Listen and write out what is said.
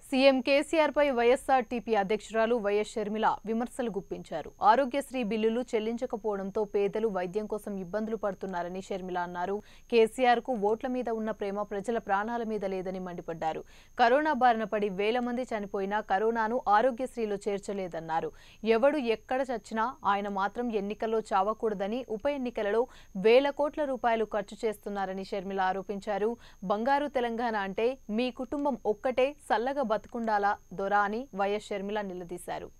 CM KCR పై YSR TP అధ్యక్షురాలు YS Sharmila విమర్శలు గుప్పించారు ఆరోగ్యశ్రీ బిల్లులు చెల్లించకపోవడంతో పేదలు వైద్యం కోసం ఇబ్బందులు పడుతున్నారని షర్మిల అన్నారు కేసీఆర్ కు ఓట్ల మీద ఉన్న ప్రేమ ప్రజల ప్రాణాల మీద లేదని మండిపడ్డారు కరోనా బారిన పడి వేల మంది చనిపోయినా కరోనాను ఆరోగ్యశ్రీలో చేర్చలేదన్నారు ఎవడు ఎక్కడ చచ్చినా ఆయన మాత్రం ఎన్నికల్లో చావకూడదని ఉప ఎన్నికలలో వేల కోట్ల రూపాయలు ఖర్చు చేస్తున్నారని షర్మిల ఆరోపించారు బంగారు తెలంగాణ అంటే మీ కుటుంబం ఒక్కటే సల్లగా బతుకుండాలా దొరా అని వైఎస్ షర్మిల నిలదీశారు